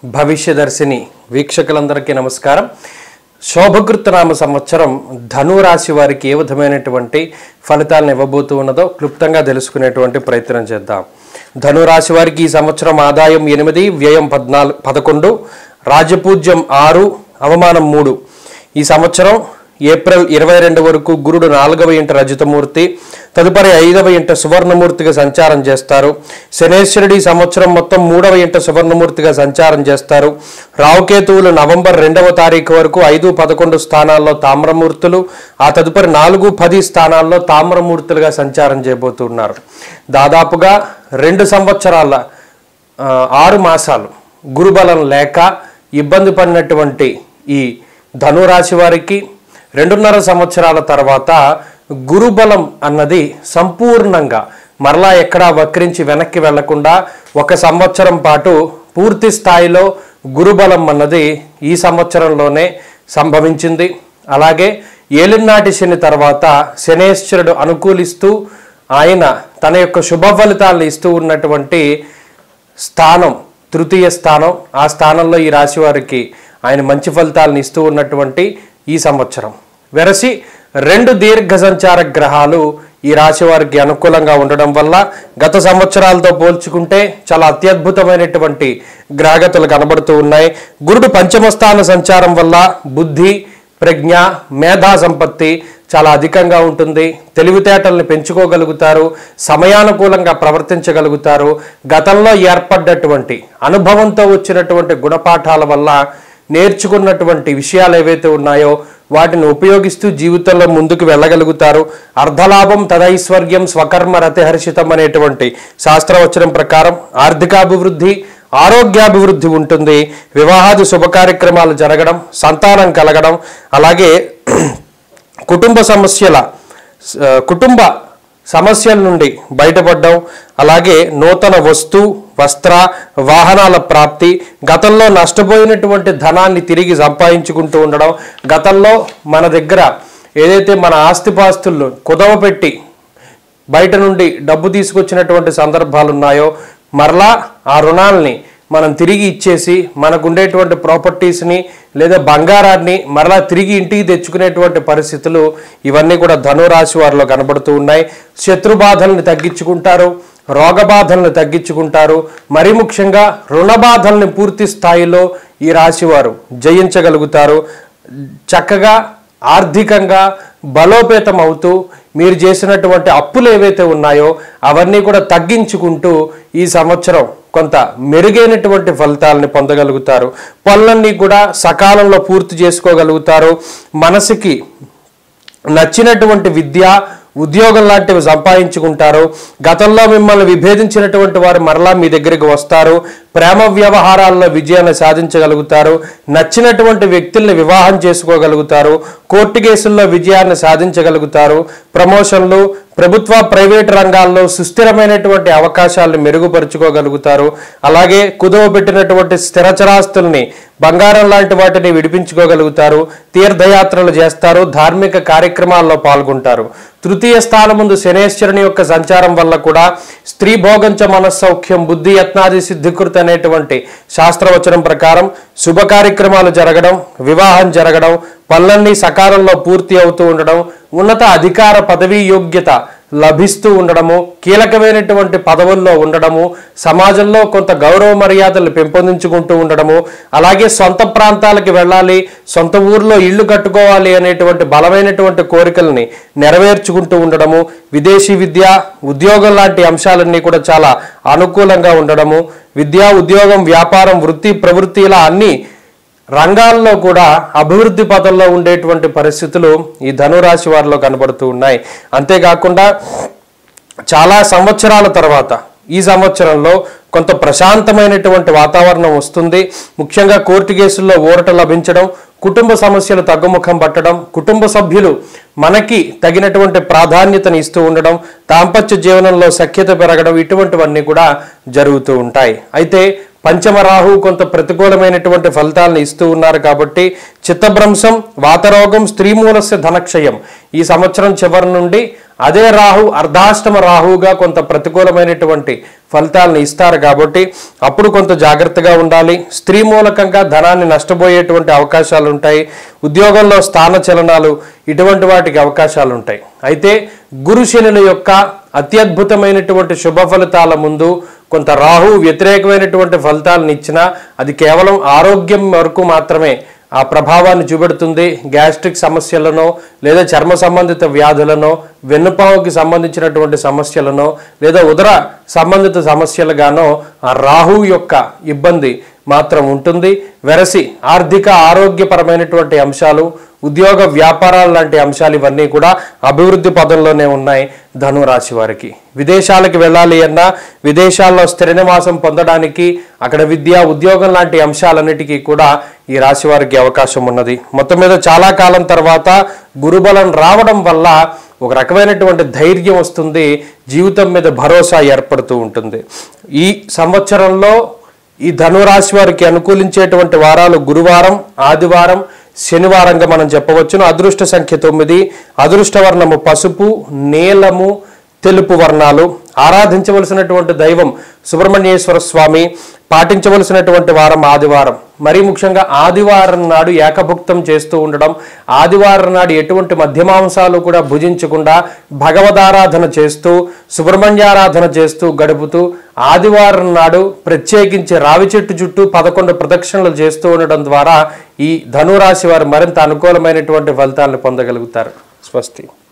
భవిష్యదర్శిని వీక్షకులందరికీ నమస్కారం శోభకృతనామ సంవత్సరం ధను రాశి వారికి ఏ విధమైనటువంటి ఫలితాలను ఇవ్వబోతూ ఉన్నదో క్లుప్తంగా తెలుసుకునేటువంటి ప్రయత్నం చేద్దాం ధను రాశి వారికి ఈ సంవత్సరం ఆదాయం ఎనిమిది వ్యయం పద్నాలుగు పదకొండు రాజపూజ్యం ఆరు అవమానం మూడు ఈ సంవత్సరం ఏప్రిల్ ఇరవై రెండు వరకు గురుడు నాలుగవ ఇంట రజతమూర్తి తదుపరి ఐదవ ఇంట సువర్ణమూర్తిగా సంచారం చేస్తారు శనేశ్వరుడు ఈ సంవత్సరం మొత్తం మూడవ ఇంట సువర్ణమూర్తిగా సంచారం చేస్తారు రావుకేతువులు నవంబర్ రెండవ తారీఖు వరకు ఐదు పదకొండు స్థానాల్లో తామ్రమూర్తులు ఆ తదుపరి నాలుగు పది స్థానాల్లో తామ్రమూర్తులుగా సంచారం చేయబోతున్నారు దాదాపుగా రెండు సంవత్సరాల ఆ, ఆరు మాసాలు గురుబలం లేక ఇబ్బంది పడినటువంటి ఈ ధనురాశి వారికి రెండున్నర సంవత్సరాల తర్వాత గురుబలం అన్నది సంపూర్ణంగా మరలా ఎక్కడా వక్రించి వెనక్కి వెళ్లకుండా ఒక సంవత్సరం పాటు పూర్తి స్థాయిలో గురుబలం అన్నది ఈ సంవత్సరంలోనే సంభవించింది అలాగే ఏలినాటి శని తర్వాత శనేశ్వరుడు అనుకూలిస్తూ ఆయన తన యొక్క శుభ ఫలితాలను ఇస్తూ ఉన్నటువంటి స్థానం తృతీయ స్థానం ఆ స్థానంలో ఈ రాశి వారికి ఆయన మంచి ఫలితాలను ఇస్తూ ఉన్నటువంటి ఈ సంవత్సరం వెరసి రెండు దీర్ఘ సంచార గ్రహాలు ఈ రాశి వారికి అనుకూలంగా ఉండడం వల్ల గత సంవత్సరాలతో పోల్చుకుంటే చాలా అత్యద్భుతమైనటువంటి గ్రహగతులు కనబడుతూ ఉన్నాయి గురుడు పంచమ స్థాన సంచారం వల్ల బుద్ధి ప్రజ్ఞ మేధా సంపత్తి చాలా అధికంగా ఉంటుంది తెలివితేటల్ని పెంచుకోగలుగుతారు సమయానుకూలంగా ప్రవర్తించగలుగుతారు గతంలో ఏర్పడ్డటువంటి అనుభవంతో వచ్చినటువంటి గుణపాఠాల వల్ల నేర్చుకున్నటువంటి విషయాలు ఏవైతే ఉన్నాయో వాటిని ఉపయోగిస్తూ జీవితంలో ముందుకు వెళ్ళగలుగుతారు అర్ధలాభం తదైశ్వర్యం స్వకర్మ రతిహర్షితం అనేటువంటి శాస్త్రవచనం ప్రకారం ఆర్థికాభివృద్ధి ఆరోగ్యాభివృద్ధి ఉంటుంది వివాహాది శుభ కార్యక్రమాలు జరగడం సంతానం కలగడం అలాగే కుటుంబ సమస్యల ఆ, కుటుంబ సమస్యల నుండి బయటపడడం అలాగే నూతన వస్తు వస్త్ర వాహనాల ప్రాప్తి గతంలో నష్టపోయినటువంటి ధనాన్ని తిరిగి సంపాదించుకుంటూ ఉండడం గతంలో మన దగ్గర ఏదైతే మన ఆస్తిపాస్తుల్లో కుదవపెట్టి బయట నుండి డబ్బు తీసుకొచ్చినటువంటి సందర్భాలు ఉన్నాయో మరలా ఆ రుణాలని మనం తిరిగి ఇచ్చేసి మనకు ఉండేటువంటి ప్రాపర్టీస్ని లేదా బంగారాన్ని మరలా తిరిగి ఇంటికి తెచ్చుకునేటువంటి పరిస్థితులు ఇవన్నీ కూడా ధనురాశి వారిలో కనబడుతూ ఉన్నాయి శత్రు బాధల్ని తగ్గించుకుంటారు రోగ బాధల్ని తగ్గించుకుంటారు మరి ముఖ్యంగా రుణ బాధల్ని పూర్తి స్థాయిలో ఈ రాశి వారు జయించగలుగుతారు చక్కగా ఆర్థికంగా బలోపేతం అవుతూ మీరు చేసినటువంటి అప్పులు ఏవైతే ఉన్నాయో అవన్నీ కూడా తగ్గించుకుంటూ ఈ సంవత్సరం కొంత మెరుగైనటువంటి ఫలితాలని పొందగలుగుతారు పనులన్నీ కూడా సకాలంలో పూర్తి చేసుకోగలుగుతారు మనసుకి నచ్చినటువంటి విద్య ఉద్యోగం లాంటివి సంపాదించుకుంటారు గతంలో మిమ్మల్ని విభేదించినటువంటి వారు మరలా మీ దగ్గరికి వస్తారు ప్రేమ వ్యవహారాల్లో విజయాన్ని సాధించగలుగుతారు నచ్చినటువంటి వ్యక్తుల్ని వివాహం చేసుకోగలుగుతారు కోర్టు కేసుల్లో విజయాన్ని సాధించగలుగుతారు ప్రమోషన్లు ప్రభుత్వ ప్రైవేట్ రంగాల్లో సుస్థిరమైనటువంటి అవకాశాలను మెరుగుపరుచుకోగలుగుతారు అలాగే కుదువ పెట్టినటువంటి స్థిరచరాస్తుల్ని బంగారం లాంటి వాటిని విడిపించుకోగలుగుతారు తీర్థయాత్రలు చేస్తారు ధార్మిక కార్యక్రమాల్లో పాల్గొంటారు తృతీయ స్థానం ముందు శనేశ్వరుని యొక్క సంచారం వల్ల కూడా స్త్రీ భోగంచ మనస్సౌఖ్యం బుద్ధి యత్నాది సిద్ధికృత అనేటువంటి శాస్త్రవచనం ప్రకారం శుభ కార్యక్రమాలు జరగడం వివాహం జరగడం పనులన్నీ సకాలంలో పూర్తి అవుతూ ఉండడం ఉన్నత అధికార పదవీ యోగ్యత లభిస్తూ ఉండడము కీలకమైనటువంటి పదవుల్లో ఉండడము సమాజంలో కొంత గౌరవ మర్యాదలు పెంపొందించుకుంటూ ఉండడము అలాగే సొంత ప్రాంతాలకి వెళ్ళాలి సొంత ఊర్లో ఇల్లు కట్టుకోవాలి అనేటువంటి బలమైనటువంటి కోరికల్ని నెరవేర్చుకుంటూ ఉండడము విదేశీ విద్య ఉద్యోగం లాంటి అంశాలన్నీ కూడా చాలా అనుకూలంగా ఉండడము విద్య ఉద్యోగం వ్యాపారం వృత్తి ప్రవృత్తి ఇలా అన్ని రంగాల్లో కూడా అభివృద్ధి పదంలో ఉండేటువంటి పరిస్థితులు ఈ ధనురాశి వారిలో కనబడుతూ ఉన్నాయి అంతేకాకుండా చాలా సంవత్సరాల తర్వాత ఈ సంవత్సరంలో కొంత ప్రశాంతమైనటువంటి వాతావరణం వస్తుంది ముఖ్యంగా కోర్టు కేసుల్లో ఊరట లభించడం కుటుంబ సమస్యలు తగ్గుముఖం పట్టడం కుటుంబ సభ్యులు మనకి తగినటువంటి ప్రాధాన్యతని ఇస్తూ ఉండడం దాంపత్య జీవనంలో సఖ్యత పెరగడం ఇటువంటివన్నీ కూడా జరుగుతూ ఉంటాయి అయితే పంచమ రాహు కొంత ప్రతికూలమైనటువంటి ఫలితాలను ఇస్తూ ఉన్నారు కాబట్టి చిత్తభ్రంశం వాతరోగం స్త్రీమూలస్య ధనక్షయం ఈ సంవత్సరం చివరి నుండి అదే రాహు అర్ధాష్టమ రాహువుగా కొంత ప్రతికూలమైనటువంటి ఫలితాలను ఇస్తారు కాబట్టి అప్పుడు కొంత జాగ్రత్తగా ఉండాలి స్త్రీ మూలకంగా ధనాన్ని నష్టపోయేటువంటి అవకాశాలు ఉంటాయి ఉద్యోగంలో స్థాన చలనాలు ఇటువంటి వాటికి అవకాశాలు ఉంటాయి అయితే గురు శనుల యొక్క అత్యద్భుతమైనటువంటి శుభ ఫలితాల ముందు కొంత రాహు వ్యతిరేకమైనటువంటి ఫలితాలను ఇచ్చినా అది కేవలం ఆరోగ్యం వరకు మాత్రమే ఆ ప్రభావాన్ని చూపెడుతుంది గ్యాస్ట్రిక్ సమస్యలనో లేదా చర్మ సంబంధిత వ్యాధులనో వెన్నుపాముకి సంబంధించినటువంటి సమస్యలనో లేదా ఉదర సంబంధిత సమస్యలుగానో ఆ రాహు యొక్క ఇబ్బంది మాత్రం ఉంటుంది వెరసి ఆర్థిక ఆరోగ్యపరమైనటువంటి అంశాలు ఉద్యోగ వ్యాపారాలు లాంటి అంశాలు ఇవన్నీ కూడా అభివృద్ధి పదంలోనే ఉన్నాయి ధనురాశి వారికి విదేశాలకు వెళ్ళాలి అన్నా విదేశాల్లో స్థిర నివాసం పొందడానికి అక్కడ విద్య ఉద్యోగం లాంటి అంశాలన్నిటికీ కూడా ఈ రాశి వారికి అవకాశం ఉన్నది మొత్తం మీద చాలా కాలం తర్వాత గురుబలం రావడం వల్ల ఒక రకమైనటువంటి ధైర్యం వస్తుంది జీవితం మీద భరోసా ఏర్పడుతూ ఉంటుంది ఈ సంవత్సరంలో ఈ ధనురాశి వారికి అనుకూలించేటువంటి వారాలు గురువారం ఆదివారం శనివారంగా మనం చెప్పవచ్చును అదృష్ట సంఖ్య తొమ్మిది అదృష్ట వర్ణము పసుపు నీలము తెలుపు వర్ణాలు ఆరాధించవలసినటువంటి దైవం సుబ్రహ్మణ్యేశ్వర స్వామి పాటించవలసినటువంటి వారం ఆదివారం మరీ ముఖ్యంగా ఆదివారం నాడు ఏకభుక్తం చేస్తూ ఉండడం ఆదివారం నాడు ఎటువంటి మధ్యమాంసాలు కూడా భుజించకుండా భగవదారాధన చేస్తూ సుబ్రహ్మణ్యారాధన చేస్తూ గడుపుతూ ఆదివారం నాడు ప్రత్యేకించి రావి చెట్టు చుట్టూ పదకొండు ప్రదక్షిణలు చేస్తూ ఉండడం ద్వారా ఈ ధనురాశి వారు మరింత అనుకూలమైనటువంటి ఫలితాలను పొందగలుగుతారు స్వస్తి